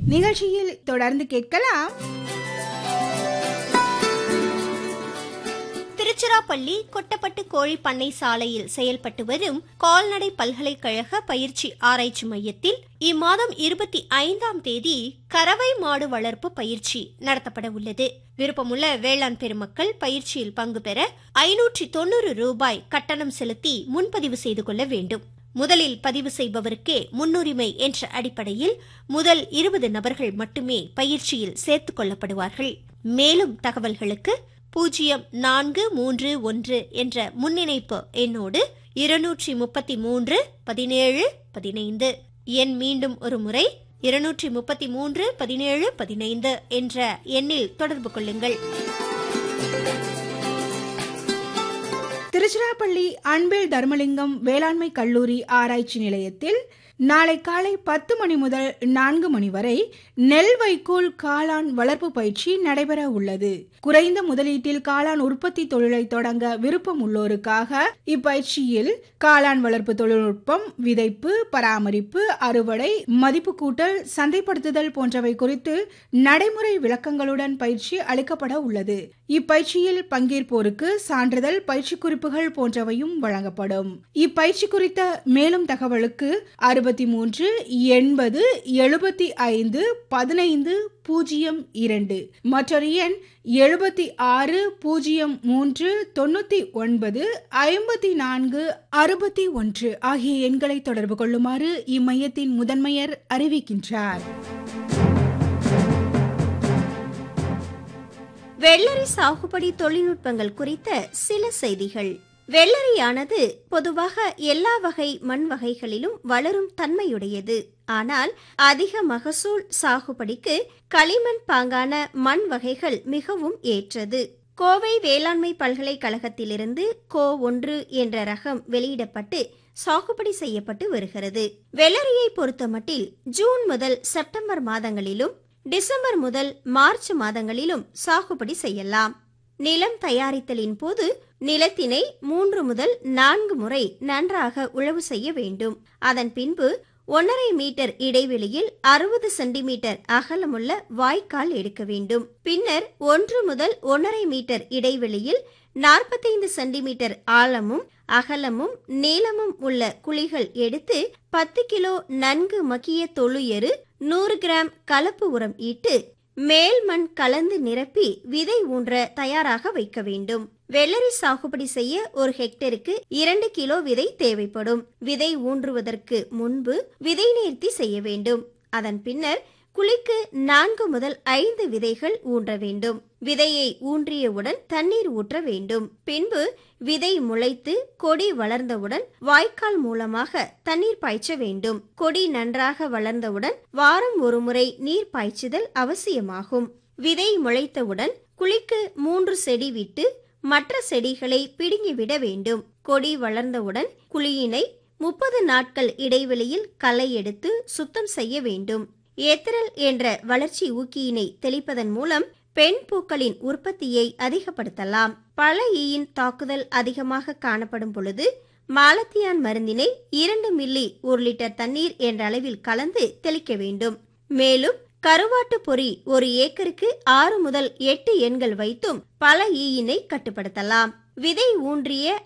நிகழ்ச்சியில் தொடர்ந்து கேட்கலாம் திருச்சிராப்பள்ளி கொட்டப்பட்டு கோழி பண்ணை சாலையில் செயல்பட்டு வரும் கால்நடை பல்கலைக்கழக பயிற்சி ஆராய்ச்சி மையத்தில் இம்மாதம் இருபத்தி ஐந்தாம் தேதி கறவை மாடு வளர்ப்பு பயிற்சி நடத்தப்பட உள்ளது விருப்பமுள்ள வேளாண் பெருமக்கள் பயிற்சியில் பங்கு பெற ஐநூற்றி தொண்ணூறு ரூபாய் கட்டணம் செலுத்தி முன்பதிவு செய்து கொள்ள வேண்டும் முதலில் பதிவு செய்பவருக்கே முன்னுரிமை என்ற அடிப்படையில் முதல் இருபது நபர்கள் மட்டுமே பயிற்சியில் சேர்த்துக் கொள்ளப்படுவார்கள் மேலும் தகவல்களுக்கு பூஜ்ஜியம் நான்கு மூன்று ஒன்று என்ற முன்னிணைப்பு எண்ணோடு இருநூற்றி முப்பத்தி மூன்று பதினேழு பதினைந்து எண் மீண்டும் ஒரு முறை இருநூற்றி முப்பத்தி மூன்று பதினேழு பதினைந்து என்ற எண்ணில் தொடர்பு கொள்ளுங்கள் திருச்சிராப்பள்ளி அன்பில் தர்மலிங்கம் வேளாண்மை கல்லூரி ஆராய்ச்சி நிலையத்தில் நாளை காலை பத்து மணி முதல் நான்கு மணி வரை நெல் வைக்கோல் காளான் வளர்ப்பு பயிற்சி நடைபெற உள்ளது குறைந்த முதலீட்டில் காளான் உற்பத்தி தொழிலை தொடங்க விருப்பம் உள்ளோருக்காக இப்பயிற்சியில் காளான் வளர்ப்பு தொழில்நுட்பம் விதைப்பு பராமரிப்பு அறுவடை மதிப்பு கூட்டல் சந்தைப்படுத்துதல் போன்றவை குறித்து நடைமுறை விளக்கங்களுடன் பயிற்சி அளிக்கப்பட உள்ளது இப்பயிற்சியில் பங்கேற்போருக்கு சான்றிதழ் பயிற்சி குறிப்புகள் போன்றவையும் வழங்கப்படும் இப்பயிற்சி குறித்த மேலும் தகவலுக்கு அறுபத்தி மூன்று எண்பது எழுபத்தி ஐந்து பதினைந்து பூஜ்ஜியம் இரண்டு மற்றொரு எண் எழுபத்தி ஆறு பூஜ்ஜியம் மூன்று தொண்ணூத்தி ஒன்பது ஐம்பத்தி நான்கு அறுபத்தி ஒன்று ஆகிய எண்களை தொடர்பு கொள்ளுமாறு இம்மையத்தின் முதன்மையர் அறிவிக்கின்றார் வெள்ளரி சாகுபடி தொழில்நுட்பங்கள் குறித்த சில செய்திகள் வெள்ளரியானது பொதுவாக எல்லா வகை மண் வகைகளிலும் வளரும் தன்மையுடையது ஆனால் அதிக மகசூல் சாகுபடிக்கு களிமண் பாங்கான மண் வகைகள் மிகவும் ஏற்றது கோவை வேளாண்மை பல்கலைக்கழகத்திலிருந்து கோ ஒன்று என்ற ரகம் வெளியிடப்பட்டு சாகுபடி செய்யப்பட்டு வருகிறது வெள்ளரியை பொறுத்தமட்டில் ஜூன் முதல் செப்டம்பர் மாதங்களிலும் டிசம்பர் முதல் மார்ச் மாதங்களிலும் சாகுபடி செய்யலாம் நிலம் தயாரித்தலின் போது நிலத்தினை மூன்று முதல் நான்கு முறை நன்றாக உழவு செய்ய வேண்டும் அதன் பின்பு ஒன்றரை மீட்டர் இடைவெளியில் அறுபது சென்டிமீட்டர் அகலமுள்ள வாய்க்கால் எடுக்க வேண்டும் பின்னர் ஒன்று முதல் ஒன்றரை மீட்டர் இடைவெளியில் நாற்பத்தைந்து சென்டிமீட்டர் ஆழமும் அகலமும் நீளமும் உள்ள குழிகள் எடுத்து பத்து கிலோ நன்கு மக்கிய தொழு எரு நூறு கிராம் கலப்பு உரம் இட்டு மேல் மண் கலந்து நிரப்பி விதை ஊன்ற தயாராக வைக்க வேண்டும் வெள்ளரி சாகுபடி செய்ய ஒரு ஹெக்டருக்கு இரண்டு கிலோ விதை தேவைப்படும் விதை ஊன்றுவதற்கு முன்பு விதை நேர்த்தி செய்ய வேண்டும் அதன் பின்னர் குழிக்கு நான்கு முதல் ஐந்து விதைகள் ஊன்ற வேண்டும் விதையை ஊன்றியவுடன் தண்ணீர் ஊற்ற வேண்டும் பின்பு விதை முளைத்து கொடி வளர்ந்தவுடன் வாய்க்கால் மூலமாக தண்ணீர் பாய்ச்ச வேண்டும் கொடி நன்றாக வளர்ந்தவுடன் வாரம் ஒரு முறை நீர் பாய்ச்சுதல் அவசியமாகும் விதை முளைத்தவுடன் குழிக்கு மூன்று செடி விட்டு மற்ற செடிகளை பிடுங்கிவிட வேண்டும் கொடி வளர்ந்தவுடன் குழியினை முப்பது நாட்கள் இடைவெளியில் களை எடுத்து சுத்தம் செய்ய வேண்டும் ஏத்திரல் என்ற வளர்ச்சி ஊக்கியினை தெளிப்பதன் மூலம் பெண் பூக்களின் உற்பத்தியை அதிகப்படுத்தலாம் பல ஈயின் தாக்குதல் அதிகமாக காணப்படும் பொழுது மாலத்தியான் மருந்தினை இரண்டு மில்லி ஒரு லிட்டர் தண்ணீர் என்ற அளவில் கலந்து தெளிக்க வேண்டும் மேலும் கருவாட்டு பொறி ஒரு ஏக்கருக்கு ஆறு முதல் எட்டு எண்கள் வைத்தும் பல ஈயினை கட்டுப்படுத்தலாம் விதை ஊன்றிய